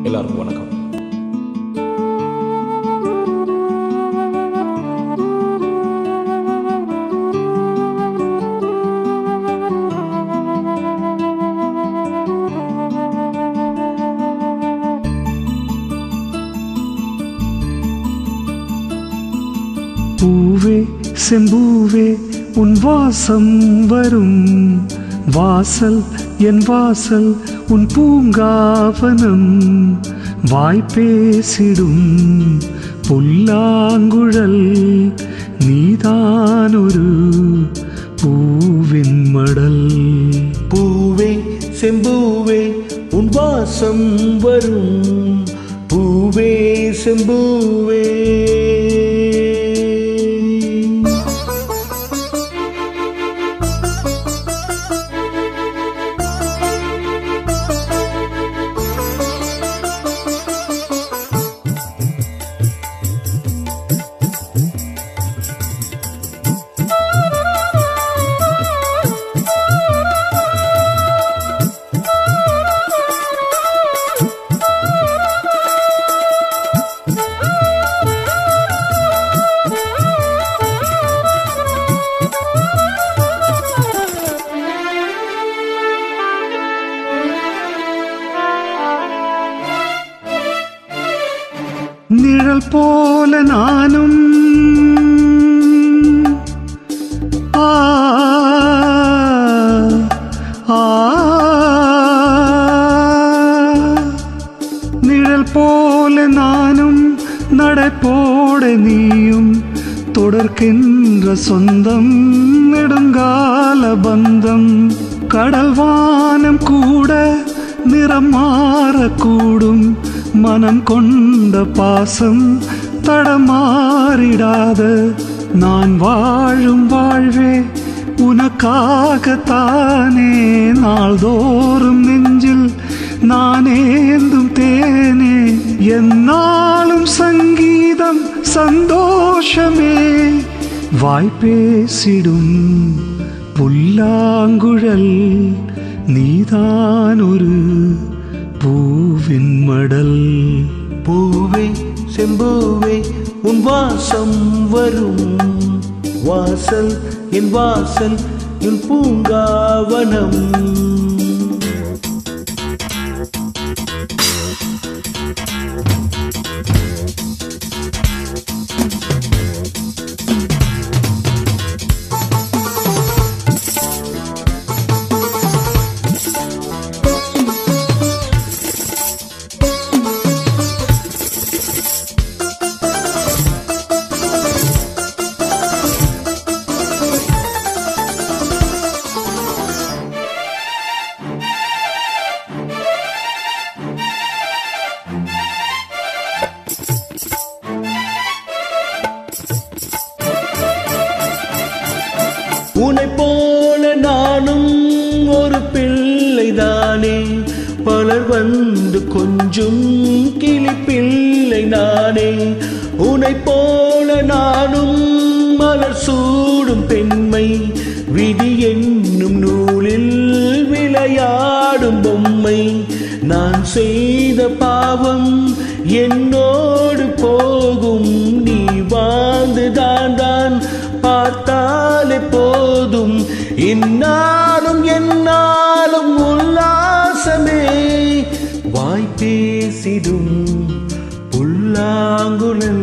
எல்லாருக்கும் வணக்கம் பூவே செம்பூவே உன் வாசம் வரும் வாசல் என் வாசல் உன் பூங்காவனம் வாய் பேசிடும் புல்லாங்குழல் நீதானொரு பூவின் மடல் பூவே செம்பூவே உன் வாசம் வரும் பூவே செம்பூவே நிழல் போல நானும் ஆ ஆ நிழல் போல நானும் நடப்போட நீயும் தொடர்கின்ற சொந்தம் நெடுங்கால பந்தம் கடல் வானம் கூட நிறம் மாறக்கூடும் மனம் கொண்ட பாசம் தடமாறிடாத நான் வாழும் வாழ்வே உனக்காகத்தானே நாள்தோறும் நெஞ்சில் நானேந்தும் தேனே என்னாலும் சங்கீதம் சந்தோஷமே வாய் பேசிடும் புல்லாங்குழல் நீதான் ஒரு பூவின் மடல் பூவே செம்பூவே உன் வாசம் வரும் வாசல் என் வாசல் என் பூங்காவனம் உன்னை போல நானும் ஒரு பிள்ளைதானே பலர் வந்து கொஞ்சம் கிளி பிள்ளை நானே உன்னை போல நானும் மலர் சூடும் பெண்மை விதி என்னும் நூலில் விளையாடும் பொம்மை நான் செய்த பாவம் என்னோடு போகும் நீ வாழ்ந்துதான் தான் பார்த்தாலே போதும் இந்நாளும் என்னாலும் உல்லாசமே வாய் பேசிடும் புல்லாங்குழல்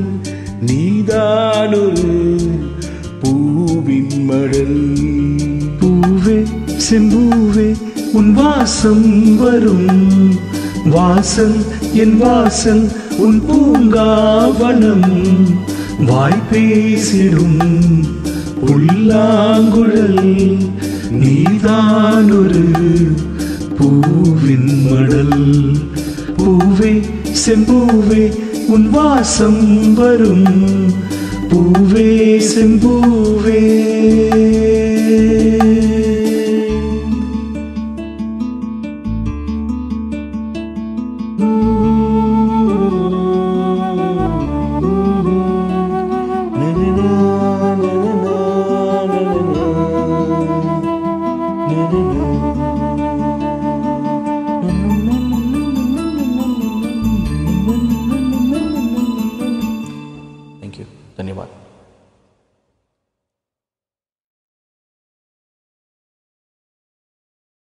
நீதானொரு பூவின் மடல் பூவே செம்பூவே உன் வாசம் வரும் வாசல் என் வாசல் உன் பூங்காவனம் வாய் பேசிடும் புல்லாங்குழல் நீதான் ஒரு பூவின் மடல் பூவே செம்பூவே உன் வாசம் வரும் பூவே செம்பூவே Na, na, na, na, na, na, na, na, na, na, na, na.